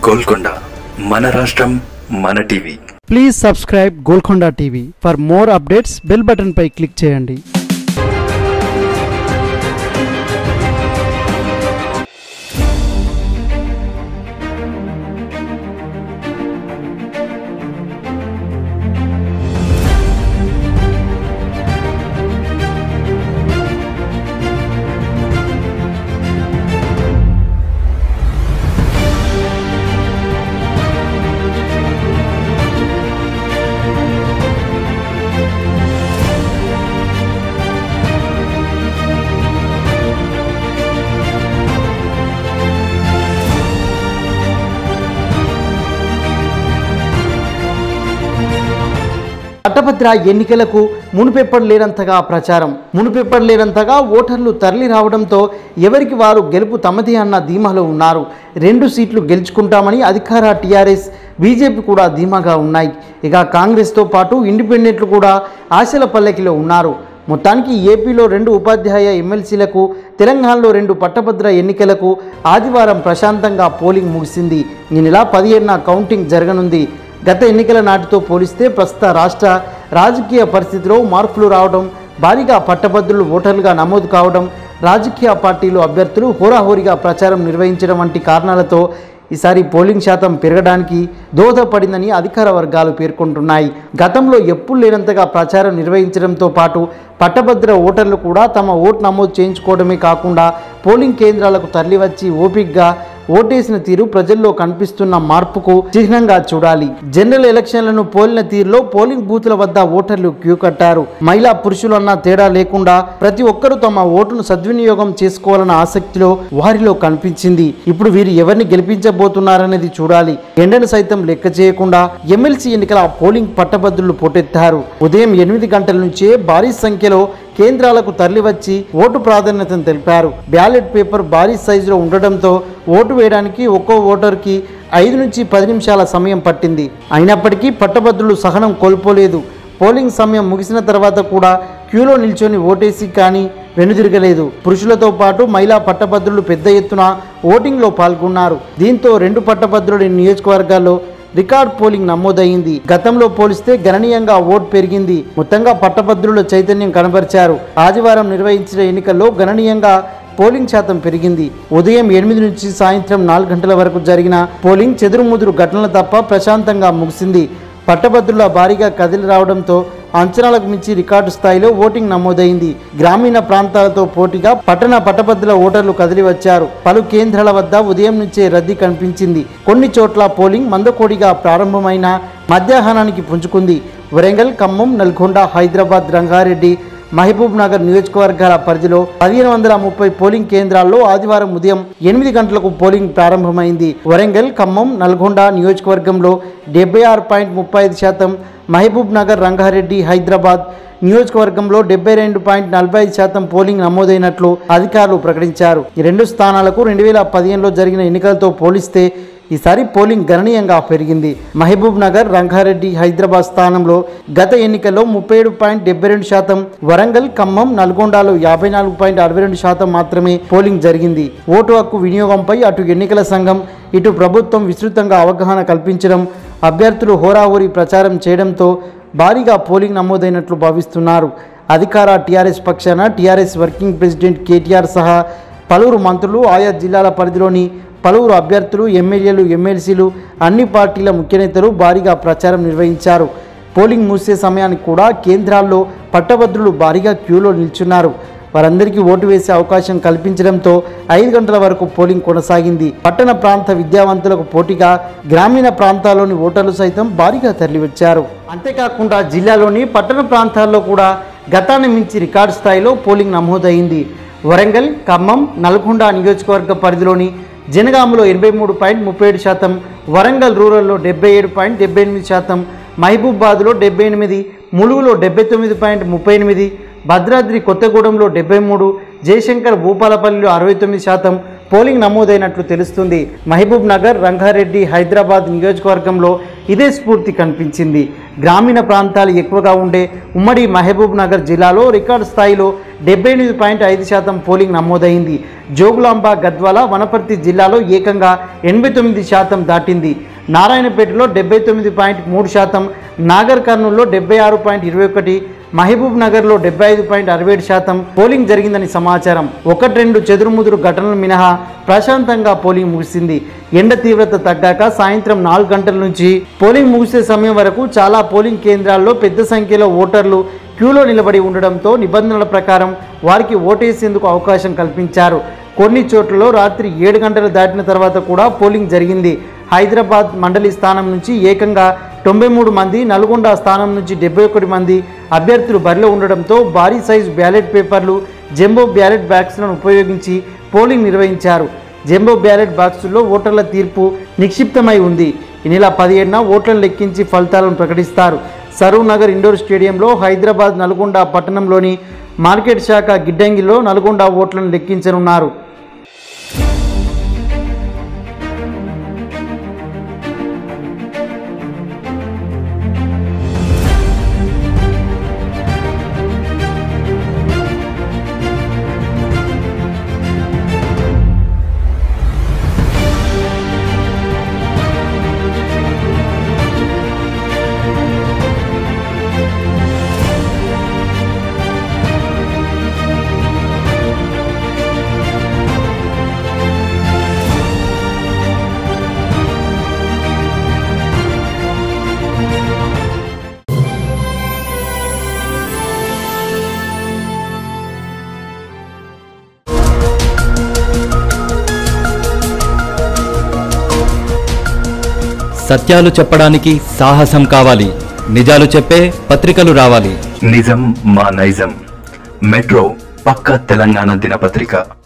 గోల్కొండ మన రాష్ట్రం మన TV please subscribe Golconda TV for more updates bell button పై క్లిక్ చేయండి పట్టభద్ర ఎన్నికలకు మునుపెప్పటి లేనంతగా ప్రచారం మునుపెప్పటి లేనంతగా ఓటర్లు తరలి రావడంతో ఎవరికి వారు గెలుపు తమదే అన్న ధీమాలో ఉన్నారు రెండు సీట్లు గెలుచుకుంటామని అధికార టీఆర్ఎస్ బీజేపీ కూడా ధీమాగా ఉన్నాయి ఇక కాంగ్రెస్తో పాటు ఇండిపెండెంట్లు కూడా ఆశల పల్లకిలో ఉన్నారు మొత్తానికి ఏపీలో రెండు ఉపాధ్యాయ ఎమ్మెల్సీలకు తెలంగాణలో రెండు పట్టభద్ర ఎన్నికలకు ఆదివారం ప్రశాంతంగా పోలింగ్ ముగిసింది ఈ నెల పదిహేడున కౌంటింగ్ జరగనుంది గత ఎన్నికల నాటితో పోలిస్తే ప్రస్తుత రాష్ట్ర రాజకీయ పరిస్థితిలో మార్పులు రావడం భారీగా పట్టభద్రులు ఓటర్లుగా నమోదు కావడం రాజకీయ పార్టీలు అభ్యర్థులు హోరాహోరీగా ప్రచారం నిర్వహించడం వంటి కారణాలతో ఈసారి పోలింగ్ శాతం పెరగడానికి దోహదపడిందని అధికార వర్గాలు పేర్కొంటున్నాయి గతంలో ఎప్పుడు లేనంతగా ప్రచారం నిర్వహించడంతో పాటు పట్టభద్ర ఓటర్లు కూడా తమ ఓటు నమోదు చేయించుకోవడమే కాకుండా పోలింగ్ కేంద్రాలకు తరలివచ్చి ఓపిక్గా ఓటేసిన తీరు ప్రజల్లో కనిపిస్తున్న మార్పుకు చిహ్నంగా చూడాలి జనరల్ ఎలక్షన్లను పోలిన తీరులో పోలింగ్ బూతుల వద్ద ఓటర్లు క్యూ కట్టారు మహిళా పురుషులన్న తేడా లేకుండా ప్రతి ఒక్కరూ తమ ఓటును సద్వినియోగం చేసుకోవాలన్న ఆసక్తిలో వారిలో కనిపించింది ఇప్పుడు వీరు ఎవరిని గెలిపించబోతున్నారనేది చూడాలి ఎండను సైతం లెక్క చేయకుండా ఎమ్మెల్సీ ఎన్నికల పోలింగ్ పట్టభద్రులు పోటెత్తారు ఉదయం ఎనిమిది గంటల నుంచే భారీ సంఖ్యలో కేంద్రాలకు తరలివచ్చి ఓటు ప్రాధాన్యతను తెలిపారు బ్యాలెట్ పేపర్ భారీ సైజులో ఉండడంతో ఓటు వేయడానికి ఒక్కో ఓటర్కి ఐదు నుంచి పది నిమిషాల సమయం పట్టింది అయినప్పటికీ పట్టభద్రులు సహనం కోల్పోలేదు పోలింగ్ సమయం ముగిసిన తర్వాత కూడా క్యూలో నిల్చొని ఓటేసి కానీ వెనుదిరగలేదు పురుషులతో పాటు మహిళా పట్టభద్రులు పెద్ద ఎత్తున ఓటింగ్లో పాల్గొన్నారు దీంతో రెండు పట్టభద్రుల నియోజకవర్గాల్లో రికార్డ్ పోలింగ్ నమోదైంది గతంలో పోలిస్తే గణనీయంగా ఓట్ పెరిగింది మొత్తంగా పట్టభద్రుల చైతన్యం కనబరిచారు ఆదివారం నిర్వహించిన ఎన్నికల్లో గణనీయంగా పోలింగ్ శాతం పెరిగింది ఉదయం ఎనిమిది నుంచి సాయంత్రం నాలుగు గంటల వరకు జరిగిన పోలింగ్ చెదురుముదురు ఘటనలు తప్ప ప్రశాంతంగా ముగిసింది పట్టభద్రుల భారీగా కదిలి రావడంతో అంచనాలకు మించి రికార్డు స్థాయిలో ఓటింగ్ నమోదైంది గ్రామీణ ప్రాంతాలతో పోటీగా పట్టణ పట్టభద్రుల ఓటర్లు కదిలి వచ్చారు పలు కేంద్రాల వద్ద ఉదయం నుంచే రద్దీ కనిపించింది కొన్ని చోట్ల పోలింగ్ మందకోడిగా ప్రారంభమైన మధ్యాహ్నానికి పుంజుకుంది వరంగల్ ఖమ్మం నల్గొండ హైదరాబాద్ రంగారెడ్డి మహబూబ్ నగర్ నియోజకవర్గాల పరిధిలో పదిహేను వందల ముప్పై పోలింగ్ కేంద్రాల్లో ఆదివారం ఉదయం ఎనిమిది గంటలకు పోలింగ్ ప్రారంభమైంది వరంగల్ ఖమ్మం నల్గొండ నియోజకవర్గంలో డెబ్బై ఆరు పాయింట్ ముప్పై ఐదు శాతం మహబూబ్ నగర్ రంగారెడ్డి హైదరాబాద్ నియోజకవర్గంలో డెబ్బై రెండు పాయింట్ నలభై ఐదు శాతం పోలింగ్ నమోదైనట్లు అధికారులు ప్రకటించారు ఈ రెండు స్థానాలకు రెండు వేల పదిహేనులో జరిగిన ఎన్నికలతో పోలిస్తే ఈసారి పోలింగ్ గణనీయంగా పెరిగింది మహబూబ్ నగర్ రంగారెడ్డి హైదరాబాద్ స్థానంలో గత ఎన్నికల్లో ముప్పై ఏడు పాయింట్ డెబ్బై రెండు శాతం వరంగల్ ఖమ్మం నల్గొండలో యాభై నాలుగు పాయింట్ అరవై రెండు శాతం మాత్రమే పోలింగ్ జరిగింది ఓటు హక్కు వినియోగంపై అటు ఎన్నికల సంఘం ఇటు ప్రభుత్వం విస్తృతంగా అవగాహన కల్పించడం అభ్యర్థులు హోరాహోరీ ప్రచారం చేయడంతో భారీగా పోలింగ్ నమోదైనట్లు భావిస్తున్నారు అధికార టీఆర్ఎస్ పక్షాన టీఆర్ఎస్ వర్కింగ్ ప్రెసిడెంట్ కేటీఆర్ సహా పలువురు మంత్రులు ఆయా జిల్లాల పరిధిలోని పలువురు అభ్యర్థులు ఎమ్మెల్యేలు ఎమ్మెల్సీలు అన్ని పార్టీల ముఖ్య నేతలు భారీగా ప్రచారం నిర్వహించారు పోలింగ్ మూసే సమయానికి కూడా కేంద్రాల్లో పట్టభద్రులు భారీగా క్యూలో నిల్చున్నారు వారందరికీ ఓటు వేసే అవకాశం కల్పించడంతో ఐదు గంటల వరకు పోలింగ్ కొనసాగింది పట్టణ ప్రాంత విద్యావంతులకు పోటీగా గ్రామీణ ప్రాంతాల్లోని ఓటర్లు సైతం భారీగా తరలివచ్చారు అంతేకాకుండా జిల్లాలోని పట్టణ ప్రాంతాల్లో కూడా గతాన్ని మించి రికార్డు స్థాయిలో పోలింగ్ నమోదైంది వరంగల్ ఖమ్మం నల్గొండ నియోజకవర్గ పరిధిలోని జనగామలో ఎనభై మూడు పాయింట్ ముప్పై ఏడు శాతం వరంగల్ రూరల్లో డెబ్బై ఏడు పాయింట్ డెబ్బై ఎనిమిది శాతం మహబూబాద్లో డెబ్బై ఎనిమిది ములుగులో డెబ్బై తొమ్మిది పాయింట్ ముప్పై ఎనిమిది భద్రాద్రి కొత్తగూడెంలో డెబ్బై మూడు జయశంకర్ భూపాలపల్లిలో అరవై తొమ్మిది శాతం పోలింగ్ నమోదైనట్లు తెలుస్తుంది మహబూబ్ నగర్ రంగారెడ్డి హైదరాబాద్ నియోజకవర్గంలో ఇదే స్ఫూర్తి కనిపించింది గ్రామీణ ప్రాంతాలు ఎక్కువగా ఉండే ఉమ్మడి మహబూబ్ నగర్ జిల్లాలో రికార్డు స్థాయిలో డెబ్బై ఎనిమిది పాయింట్ ఐదు శాతం పోలింగ్ నమోదైంది జోగులాంబ గద్వాల వనపర్తి జిల్లాలో ఏకంగా ఎనభై తొమ్మిది శాతం దాటింది నారాయణపేటలో డెబ్బై తొమ్మిది పాయింట్ మూడు శాతం నాగర్ కర్నూల్లో డెబ్బై ఆరు పాయింట్ ఇరవై ఒకటి మహబూబ్ నగర్లో డెబ్బై ఐదు పాయింట్ అరవై ఏడు శాతం పోలింగ్ జరిగిందని సమాచారం ఒకటి రెండు చెదురుముదురు ఘటనలు మినహా ప్రశాంతంగా పోలింగ్ ముగిసింది ఎండ తీవ్రత తగ్గాక సాయంత్రం నాలుగు గంటల నుంచి పోలింగ్ ముగిసే సమయం వరకు చాలా పోలింగ్ కేంద్రాల్లో పెద్ద సంఖ్యలో ఓటర్లు క్యూలో నిలబడి ఉండడంతో నిబంధనల ప్రకారం వారికి ఓటేసేందుకు అవకాశం కల్పించారు కొన్ని చోట్లలో రాత్రి ఏడు గంటలు దాటిన తర్వాత కూడా పోలింగ్ జరిగింది హైదరాబాద్ మండలి స్థానం నుంచి ఏకంగా తొంభై మూడు మంది నల్గొండ స్థానం నుంచి డెబ్బై ఒకటి మంది అభ్యర్థులు బరిలో ఉండడంతో భారీ సైజు బ్యాలెట్ పేపర్లు జంబో బ్యాలెట్ బ్యాగ్స్లను ఉపయోగించి పోలింగ్ నిర్వహించారు జంబో బ్యాలెట్ బాక్సుల్లో ఓటర్ల తీర్పు నిక్షిప్తమై ఉంది ఈ నెల పదిహేడున ఓట్లను లెక్కించి ఫలితాలను ప్రకటిస్తారు సరూర్ నగర్ ఇండోర్ స్టేడియంలో హైదరాబాద్ నల్గొండ పట్టణంలోని మార్కెట్ శాఖ గిడ్డంగిలో నల్గొండ ఓట్లను లెక్కించనున్నారు సత్యాలు చెప్పడానికి సాహసం కావాలి నిజాలు చెప్పే పత్రికలు రావాలి నిజం మా నైజం మెట్రో పక్క తెలంగాణ దినపత్రిక